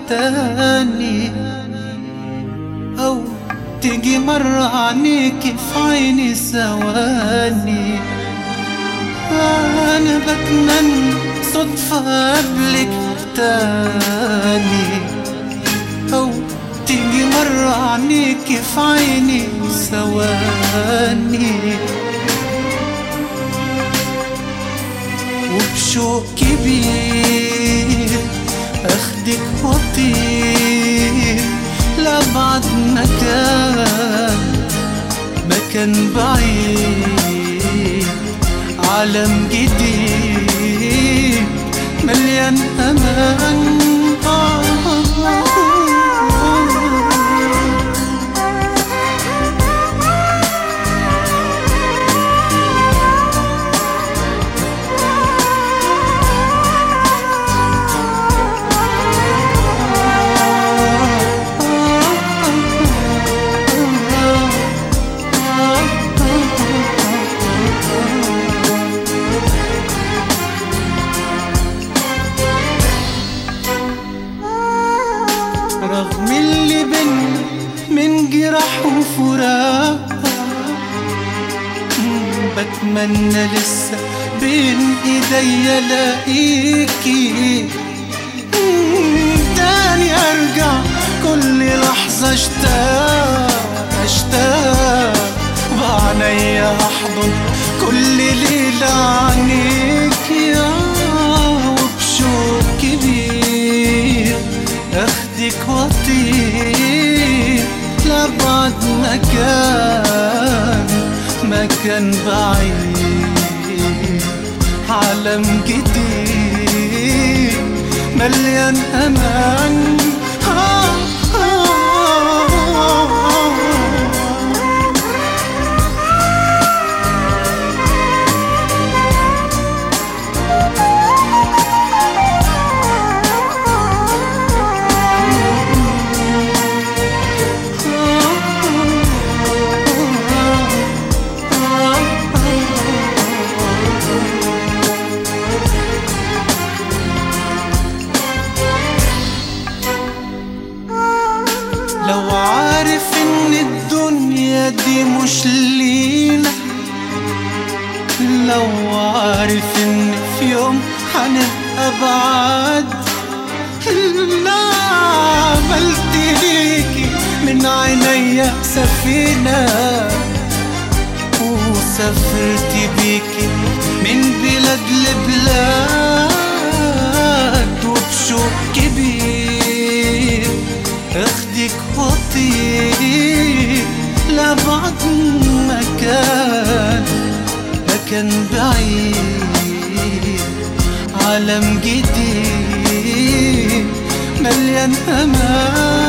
تاني أو تيجي مرة عينيكي في عيني ثواني أنا بتمنى صدفة قبلك تاني أو تيجي مرة عينيكي في عيني ثواني وبشوق كبير اخدك واطير لأبعد مكان مكان بعيد عالم جديد مليان امان آه رغم اللي بينا من جراح وفراق مم، بتمنى لسه بين ايديا الاقيكي مم، تاني ارجع كل لحظة اشتاق اشتاق وعنيا احضن كل ليلة عنيك يا وبشوق كبير اخدك واطير لأبعد مكان مكان بعيد عالم جديد مليان امان آه آه آه لو عارف ان الدنيا دي مش لينا لو عارف ان في يوم هنبقى بعاد لا عملت ليكي من عينيا سفينة وسافرت بيكي من بلاد لبلاد وبشوق كبير اخدك واطير لأبعد مكان مكان بعيد عالم جديد مليان امان